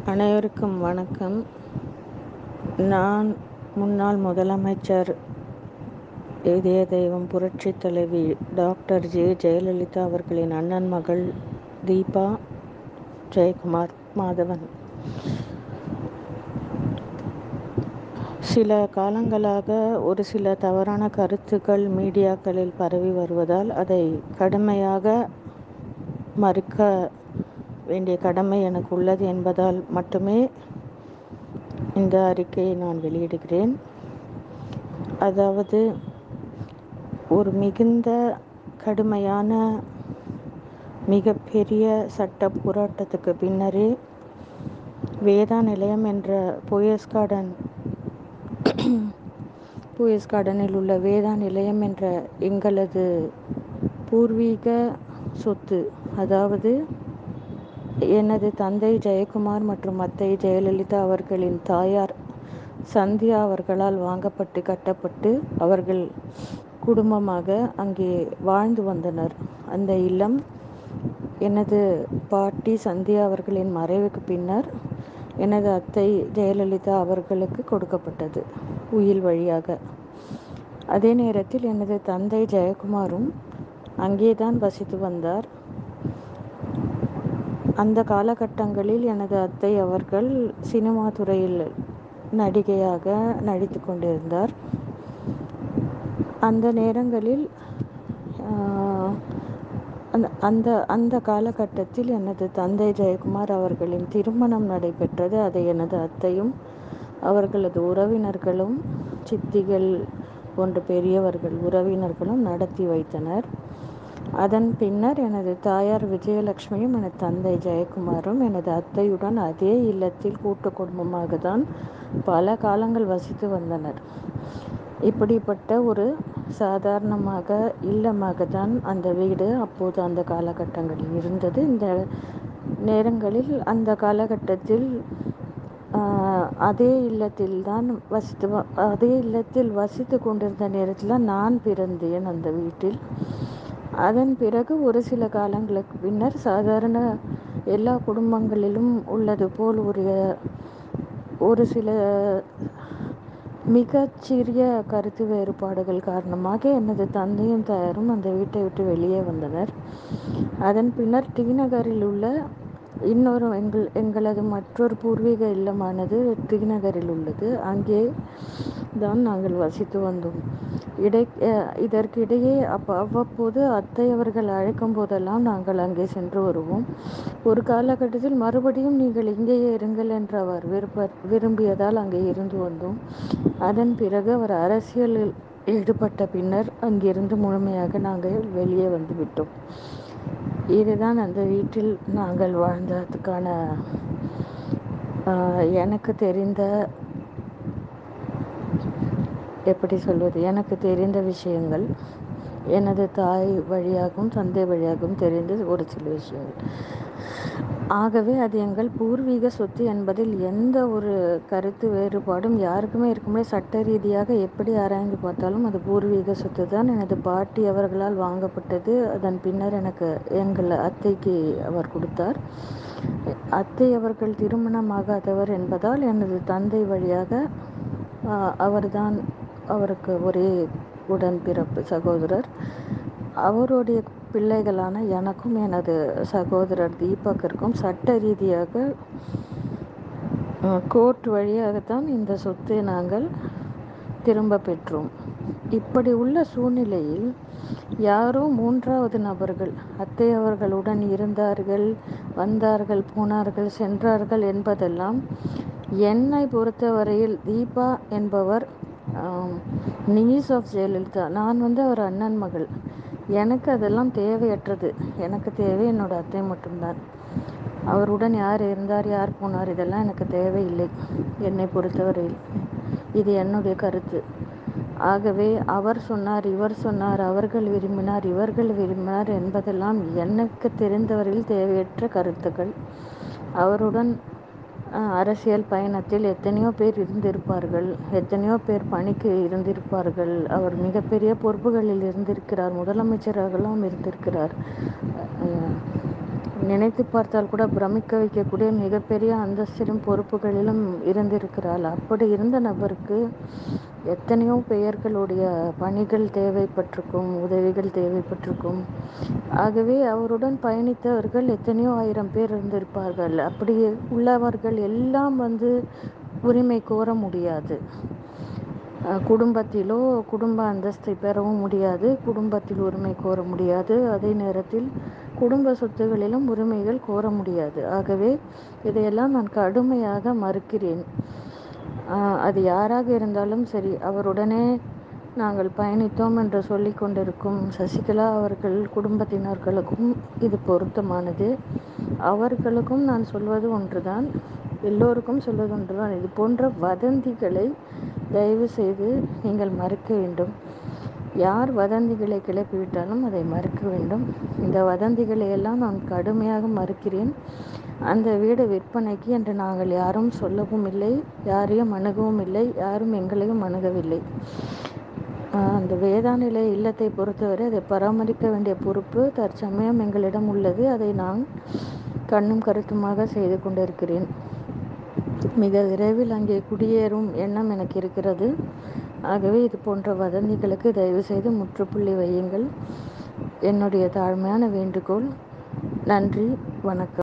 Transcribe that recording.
அனைவருக்கும் வணக்கம் நான் முன்னாள் முதலமைச்சர் இதய தெய்வம் புரட்சி தலைவி டாக்டர் ஜே ஜெயலலிதா அவர்களின் அண்ணன் மகள் தீபா ஜெயக்குமார் மாதவன் சில காலங்களாக ஒரு சில தவறான கருத்துக்கள் மீடியாக்களில் பரவி வருவதால் அதை கடுமையாக மறுக்க வேண்டிய கடமை எனக்கு உள்ளது என்பதால் மட்டுமே இந்த அறிக்கையை நான் வெளியிடுகிறேன் அதாவது ஒரு மிகுந்த கடுமையான மிகப்பெரிய சட்ட போராட்டத்துக்கு பின்னரே வேதா நிலையம் என்ற போயஸ் கார்டன் போயஸ் கார்டனில் உள்ள வேதா நிலையம் என்ற எங்களது பூர்வீக சொத்து அதாவது எனது தந்தை ஜெயக்குமார் மற்றும் அத்தை ஜெயலலிதா அவர்களின் தாயார் சந்தியா அவர்களால் வாங்கப்பட்டு கட்டப்பட்டு அவர்கள் குடும்பமாக அங்கே வாழ்ந்து வந்தனர் அந்த இல்லம் எனது பாட்டி சந்தியா அவர்களின் மறைவுக்கு பின்னர் எனது அத்தை ஜெயலலிதா அவர்களுக்கு கொடுக்கப்பட்டது உயில் வழியாக அதே நேரத்தில் எனது தந்தை ஜெயக்குமாரும் அங்கேதான் வசித்து வந்தார் அந்த காலகட்டங்களில் எனது அத்தை அவர்கள் சினிமா துறையில் நடிகையாக நடித்து கொண்டிருந்தார் அந்த நேரங்களில் அந்த அந்த அந்த காலகட்டத்தில் எனது தந்தை ஜெயக்குமார் அவர்களின் திருமணம் நடைபெற்றது அதை எனது அத்தையும் அவர்களது உறவினர்களும் சித்திகள் போன்ற பெரியவர்கள் உறவினர்களும் நடத்தி வைத்தனர் அதன் பின்னர் எனது தாயார் விஜயலட்சுமியும் எனது தந்தை ஜெயக்குமாரும் எனது அத்தையுடன் அதே இல்லத்தில் கூட்டு குடும்பமாக தான் பல காலங்கள் வசித்து வந்தனர் இப்படிப்பட்ட ஒரு சாதாரணமாக இல்லமாக தான் அந்த வீடு அப்போது அந்த காலகட்டங்களில் இருந்தது இந்த நேரங்களில் அந்த காலகட்டத்தில் அதே இல்லத்தில் தான் வசித்து அதே இல்லத்தில் வசித்து கொண்டிருந்த நேரத்தில் நான் பிறந்தேன் அந்த வீட்டில் அதன் பிறகு ஒரு சில காலங்களுக்கு பின்னர் சாதாரண எல்லா குடும்பங்களிலும் உள்ளது போல் ஒரு ஒரு சில மிகச்சிறிய கருத்து வேறுபாடுகள் காரணமாக எனது தந்தையும் தாயாரும் அந்த வீட்டை விட்டு வெளியே வந்தனர் அதன் பின்னர் டி நகரில் உள்ள இன்னொரு எங்கள் எங்களது மற்றொரு பூர்வீக இல்லமானது டி நகரில் உள்ளது அங்கே தான் நாங்கள் வசித்து வந்தோம் இடை இதற்கிடையே அப்போ அவ்வப்போது அத்தை அவர்கள் அழைக்கும் போதெல்லாம் நாங்கள் அங்கே சென்று வருவோம் ஒரு காலகட்டத்தில் மறுபடியும் நீங்கள் இங்கேயே இருங்கள் என்று அவர் விருப்ப விரும்பியதால் அங்கே இருந்து வந்தோம் அதன் பிறகு அவர் அரசியலில் ஈடுபட்ட பின்னர் அங்கிருந்து முழுமையாக நாங்கள் வெளியே வந்து விட்டோம் இதுதான் அந்த வீட்டில் நாங்கள் வாழ்ந்ததுக்கான எனக்கு தெரிந்த எப்படி சொல்வது எனக்கு தெரிந்த விஷயங்கள் எனது தாய் வழியாகவும் தந்தை வழியாகவும் தெரிந்த ஒரு சில விஷயங்கள் ஆகவே அது எங்கள் பூர்வீக சொத்து என்பதில் எந்த ஒரு கருத்து வேறுபாடும் யாருக்குமே இருக்க முடியாது சட்ட ரீதியாக எப்படி ஆராய்ந்து பார்த்தாலும் அது பூர்வீக சொத்து தான் எனது பாட்டி அவர்களால் வாங்கப்பட்டது அதன் பின்னர் எனக்கு எங்கள் அத்தைக்கு அவர் கொடுத்தார் அத்தை அவர்கள் திருமணமாகாதவர் என்பதால் எனது தந்தை வழியாக அவர்தான் அவருக்கு ஒரே உடன்பிறப்பு சகோதரர் அவருடைய பிள்ளைகளான எனக்கும் எனது சகோதரர் தீபக்கிற்கும் சட்ட ரீதியாக கோர்ட் வழியாகத்தான் இந்த சொத்தை நாங்கள் திரும்ப பெற்றோம் இப்படி உள்ள சூழ்நிலையில் யாரோ மூன்றாவது நபர்கள் அத்தை அவர்களுடன் இருந்தார்கள் வந்தார்கள் போனார்கள் சென்றார்கள் என்பதெல்லாம் என்னை பொறுத்தவரையில் தீபா என்பவர் நீஸ் ஆஃப் ஜெயலலிதா நான் வந்து அவர் அண்ணன் மகள் எனக்கு அதெல்லாம் தேவையற்றது எனக்கு தேவை என்னோட அத்தை மட்டும்தான் அவருடன் யார் இருந்தார் யார் போனார் இதெல்லாம் எனக்கு தேவையில்லை என்னை பொறுத்தவரையில் இது என்னுடைய கருத்து ஆகவே அவர் சொன்னார் இவர் சொன்னார் அவர்கள் விரும்பினார் இவர்கள் விரும்பினார் என்பதெல்லாம் எனக்கு தெரிந்தவரையில் தேவையற்ற கருத்துக்கள் அவருடன் அரசியல் பயணத்தில் எத்தனையோ பேர் இருந்திருப்பார்கள் எத்தனையோ பேர் பணிக்கு இருந்திருப்பார்கள் அவர் மிகப்பெரிய பொறுப்புகளில் இருந்திருக்கிறார் முதலமைச்சராகலாம் இருந்திருக்கிறார் நினைத்து பார்த்தால் கூட பிரமிக்க வைக்கக்கூடிய மிகப்பெரிய அந்தஸ்திலும் பொறுப்புகளிலும் இருந்திருக்கிறாள் அப்படி இருந்த நபருக்கு எத்தனையோ பெயர்களுடைய பணிகள் தேவைப்பட்டிருக்கும் உதவிகள் தேவைப்பட்டிருக்கும் ஆகவே அவருடன் பயணித்தவர்கள் எத்தனையோ ஆயிரம் பேர் இருந்திருப்பார்கள் அப்படி உள்ளவர்கள் எல்லாம் வந்து உரிமை கோர முடியாது குடும்பத்திலோ குடும்ப அந்தஸ்தை பெறவும் முடியாது குடும்பத்தில் உரிமை கோர முடியாது அதே நேரத்தில் குடும்ப சொத்துகளிலும் உரிமைகள் கோர முடியாது ஆகவே இதையெல்லாம் நான் கடுமையாக மறுக்கிறேன் அது யாராக இருந்தாலும் சரி அவருடனே நாங்கள் பயணித்தோம் என்று சொல்லி கொண்டிருக்கும் சசிகலா அவர்கள் குடும்பத்தினர்களுக்கும் இது பொருத்தமானது அவர்களுக்கும் நான் சொல்வது ஒன்றுதான் எல்லோருக்கும் சொல்வது ஒன்றுதான் இது போன்ற வதந்திகளை தயவு செய்து நீங்கள் மறுக்க வேண்டும் யார் வதந்திகளை கிளப்பிவிட்டாலும் அதை மறுக்க வேண்டும் இந்த வதந்திகளை எல்லாம் நான் கடுமையாக மறுக்கிறேன் அந்த வீடு விற்பனைக்கு என்று நாங்கள் யாரும் சொல்லவும் இல்லை யாரையும் அணுகவும் இல்லை யாரும் எங்களையும் அணுகவில்லை அந்த வேதாநிலை இல்லத்தை பொறுத்தவரை அதை பராமரிக்க வேண்டிய பொறுப்பு தற்சமயம் எங்களிடம் உள்ளது அதை நான் கண்ணும் கருத்துமாக செய்து கொண்டிருக்கிறேன் மிக விரைவில் அங்கே குடியேறும் எண்ணம் எனக்கு இருக்கிறது ஆகவே இது போன்ற வதந்திகளுக்கு தயவு செய்து முற்றுப்புள்ளி வையுங்கள் என்னுடைய தாழ்மையான வேண்டுகோள் நன்றி வணக்கம்